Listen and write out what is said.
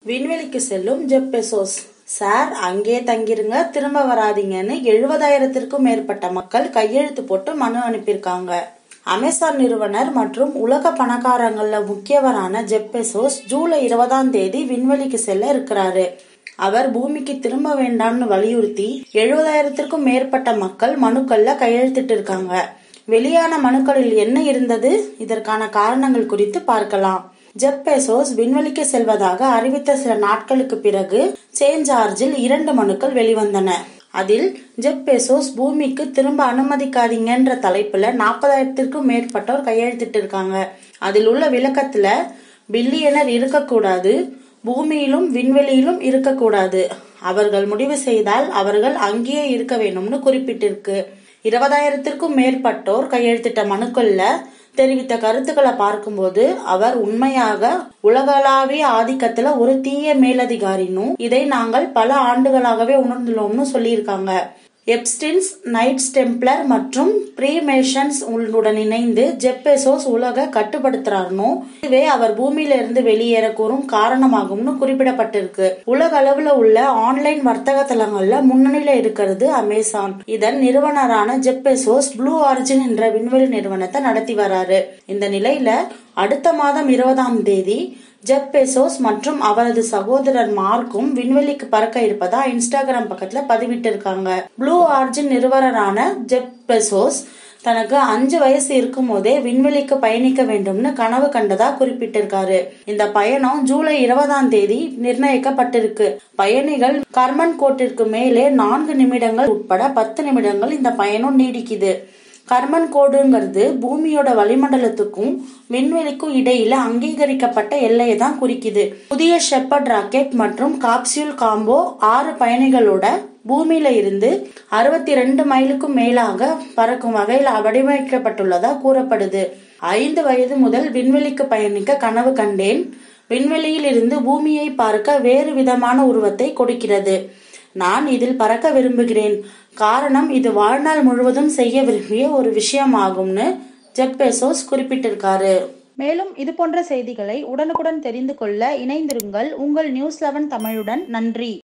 விண்வெளிக்கு செல்லும் Jeff Bezos sir அங்கே தங்கிருங்க திரும்ப வராதீங்கன்னு எழுபதாயிரத்திற்கும் மேற்பட்ட மக்கள் கையெழுத்து போட்டு மனு அனுப்பியிருக்காங்க அமேசான் நிறுவனர் மற்றும் உலக பணக்காரங்கள்ல முக்கியவரான ஜெப் பெசோஸ் ஜூலை இருபதாம் தேதி விண்வெளிக்கு செல்ல இருக்கிறாரு அவர் பூமிக்கு திரும்ப வேண்டாம்னு வலியுறுத்தி எழுபதாயிரத்திற்கும் மேற்பட்ட மக்கள் மனுக்கள்ல கையெழுத்திட்டு இருக்காங்க வெளியான மனுக்களில் என்ன இருந்தது இதற்கான காரணங்கள் குறித்து பார்க்கலாம் ஜெப் பெசோஸ் விண்வெளிக்கு செல்வதாக அறிவித்த சில நாட்களுக்கு பிறகு சேஞ்ச் சார்ஜில் இரண்டு மனுக்கள் வெளிவந்தன அதில் ஜெப் பெசோஸ் பூமிக்கு திரும்ப அனுமதிக்காதீங்கன்ற தலைப்புல நாற்பதாயிரத்திற்கும் மேற்பட்டோர் கையெழுத்திட்டு இருக்காங்க அதில் உள்ள விளக்கத்துல பில்லியனர் இருக்கக்கூடாது பூமியிலும் விண்வெளியிலும் இருக்கக்கூடாது அவர்கள் முடிவு செய்தால் அவர்கள் அங்கேயே இருக்க வேணும்னு குறிப்பிட்டிருக்கு இருபதாயிரத்திற்கும் மேற்பட்டோர் கையெழுத்திட்ட மனுக்கள்ல தெரிவித்த கருத்துக்களை பார்க்கும்போது அவர் உண்மையாக உலகளாவிய ஆதிக்கத்துல ஒரு தீய மேலதிகாரினும் இதை நாங்கள் பல ஆண்டுகளாகவே உணர்ந்துள்ளோம்னு சொல்லியிருக்காங்க எப்ஸ்டின்ஸ் நைட் ஸ்டெம்ப்ளர் மற்றும் ப்ரீமேஷன்ஸ் உடன் இணைந்து ஜெப்பெசோஸ் உலக கட்டுப்படுத்துறாருனும் இதுவே அவர் பூமியில இருந்து வெளியேற கூறும் காரணமாகும்னு குறிப்பிடப்பட்டிருக்கு உலக அளவுல உள்ள ஆன்லைன் வர்த்தக தளங்கள்ல முன்னணியில இருக்கிறது அமேசான் இதன் நிறுவனரான ஜெப்பெசோஸ் ப்ளூ ஆரிஜின் என்ற விண்வெளி நிறுவனத்தை நடத்தி வராரு இந்த நிலையில அடுத்த மாதம் இருபதாம் தேதி ஜெப் பெசோஸ் மற்றும் அவரது சகோதரர் மார்க்கும் விண்வெளிக்கு பறக்க இருப்பதா இன்ஸ்டாகிராம் பக்கத்துல பதிவிட்டு இருக்காங்க ப்ளூ ஆர்ஜின் நிறுவனரான ஜெப் பெசோஸ் தனக்கு அஞ்சு வயசு இருக்கும் போதே விண்வெளிக்கு பயணிக்க வேண்டும்னு கனவு கண்டதா குறிப்பிட்டிருக்காரு இந்த பயணம் ஜூலை இருபதாம் தேதி நிர்ணயிக்கப்பட்டிருக்கு பயணிகள் கர்மன் கோட்டிற்கு மேலே நான்கு நிமிடங்கள் உட்பட பத்து நிமிடங்கள் இந்த பயணம் நீடிக்குது கர்மன் கோடுங்கிறது பூமியோட வளிமண்டலத்துக்கும் விண்வெளிக்கும் இடையில அங்கீகரிக்கப்பட்ட எல்லையை தான் குறிக்குது புதிய ஷெப்பர்ட் ராக்கெட் மற்றும் காப்சியூல் காம்போ ஆறு பயணிகளோட பூமியில இருந்து அறுபத்தி ரெண்டு மைலுக்கும் மேலாக பறக்கும் வகையில் வடிவமைக்கப்பட்டுள்ளதா கூறப்படுது ஐந்து வயது முதல் விண்வெளிக்கு பயணிக்க கனவு கண்டேன் விண்வெளியில் இருந்து பூமியை பார்க்க வேறு விதமான உருவத்தை கொடுக்கிறது நான் இதில் பறக்க விரும்புகிறேன் காரணம் இது வாழ்நாள் முழுவதும் செய்ய விரும்பிய ஒரு விஷயமாகும்னு ஜெப் பெசோஸ் குறிப்பிட்டிருக்காரு மேலும் இது போன்ற செய்திகளை உடனுக்குடன் தெரிந்து கொள்ள இணைந்திருங்கள் உங்கள் நியூஸ் லெவன் தமிழுடன் நன்றி